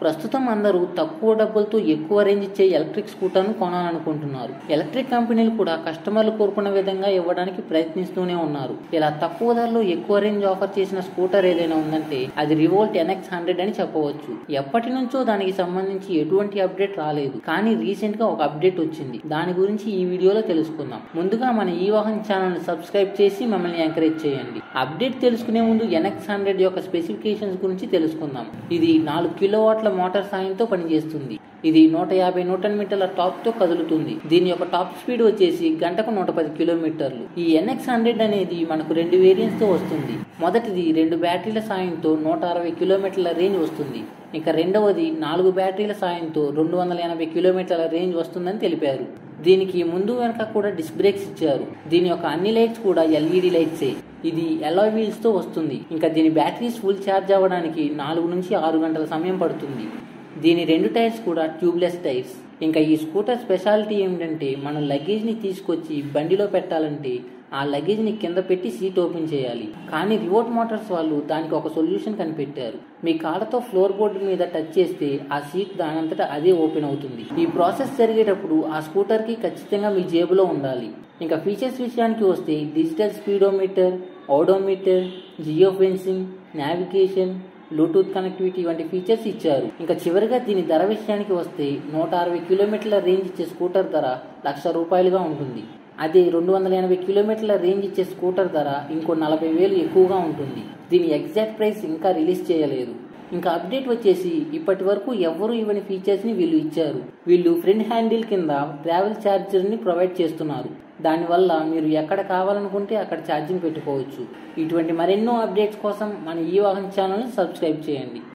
ప్రస్తుతం అందరూ తక్కువ డబ్బులతో ఎక్కువ రేంజ్ ఇచ్చే ఎలక్ట్రిక్ స్కూటర్ను కొనాలనుకుంటున్నారు ఎలక్ట్రిక్ కంపెనీలు కూడా కస్టమర్లు కోరుకున్న విధంగా ఇవ్వడానికి ప్రయత్నిస్తూనే ఉన్నారు ఇలా తక్కువ ధరలో ఎక్కువ రేంజ్ ఆఫర్ చేసిన స్కూటర్ ఏదైనా ఉందంటే అది రివోల్ట్ ఎన్ఎక్స్ హండ్రెడ్ అని చెప్పవచ్చు ఎప్పటి నుంచో దానికి సంబంధించి ఎటువంటి అప్డేట్ రాలేదు కానీ రీసెంట్ గా ఒక అప్డేట్ వచ్చింది దాని గురించి ఈ వీడియోలో తెలుసుకుందాం ముందుగా మన ఈ వాహన్ ఛానల్ సబ్స్క్రైబ్ చేసి మమ్మల్ని ఎంకరేజ్ చేయండి అప్డేట్ తెలుసుకునే ముందు ఎన్ఎక్స్ హండ్రెడ్ యొక్క స్పెసిఫికేషన్స్ గురించి తెలుసుకుందాం ఇది నాలుగు కిలోవాట్ల మోటార్ సాయంతో పనిచేస్తుంది ఇది నూట యాభై న్యూటన్ మీటర్ల టాప్ తో కదులుతుంది దీని యొక్క టాప్ స్పీడ్ వచ్చేసి గంటకు నూట పది కిలోమీటర్లు ఈ ఎన్ఎక్స్ హండ్రెడ్ అనేది మనకు రెండు వేరియంట్స్ తో వస్తుంది మొదటిది రెండు బ్యాటరీల సాయంతో నూట అరవై కిలోమీటర్ల రేంజ్ వస్తుంది ఇక రెండవది నాలుగు బ్యాటరీల సాయంతో రెండు వందల ఎనభై కిలోమీటర్ల రేంజ్ వస్తుందని తెలిపారు దీనికి ముందు వెనక కూడా డిస్క్ బ్రేక్స్ ఇచ్చారు దీని యొక్క అన్ని లైట్స్ కూడా ఎల్ఈడి లైట్సే ఇది ఎల్లో వీల్స్ తో వస్తుంది ఇంకా దీని బ్యాటరీస్ ఫుల్ ఛార్జ్ అవ్వడానికి నాలుగు నుంచి ఆరు గంటల సమయం పడుతుంది దీని రెండు టైర్స్ కూడా ట్యూబ్లెస్ టైర్స్ ఇంకా ఈ స్కూటర్ స్పెషాలిటీ ఏమిటంటే మనం లగేజ్ని తీసుకొచ్చి బండిలో పెట్టాలంటే ఆ లగేజ్ని కింద పెట్టి సీట్ ఓపెన్ చేయాలి కానీ రిమోట్ మోటార్స్ వాళ్ళు దానికి ఒక సొల్యూషన్ కనిపెట్టారు మీ కాళ్ళతో ఫ్లోర్ బోర్డు మీద టచ్ చేస్తే ఆ సీట్ దానంతటా అదే ఓపెన్ అవుతుంది ఈ ప్రాసెస్ జరిగేటప్పుడు ఆ స్కూటర్కి ఖచ్చితంగా మీ జేబులో ఉండాలి ఇంకా ఫీచర్స్ విషయానికి వస్తే digital speedometer odometer geo fencing navigation bluetooth connectivity వంటి ఫీచర్స్ ఇచ్చారు ఇంకా చివరిగా దీని ధర విషయానికి వస్తే నూట అరవై కిలోమీటర్ల రేంజ్ ఇచ్చే స్కూటర్ ధర లక్ష రూపాయలుగా ఉంటుంది అదే రెండు వందల ఎనభై కిలోమీటర్ల రేంజ్ ఇచ్చే స్కూటర్ ధర ఇంకో నలభై వేలు ఎక్కువగా ఉంటుంది దీని ఎగ్జాక్ట్ ప్రైస్ ఇంకా రిలీజ్ చేయలేదు ఇంకా అప్డేట్ వచ్చేసి ఇప్పటి వరకు ఎవరు ఇవ్వని ఫీచర్స్ ని వీళ్ళు ఇచ్చారు వీళ్ళు ఫ్రంట్ హ్యాండిల్ కింద ట్రావెల్ ఛార్జర్ ని ప్రొవైడ్ చేస్తున్నారు దానివల్ల మీరు ఎక్కడ కావాలనుకుంటే అక్కడ ఛార్జింగ్ పెట్టుకోవచ్చు ఇటువంటి మరెన్నో అప్డేట్స్ కోసం మన ఈ వాహన్ ఛానల్ని సబ్స్క్రైబ్ చేయండి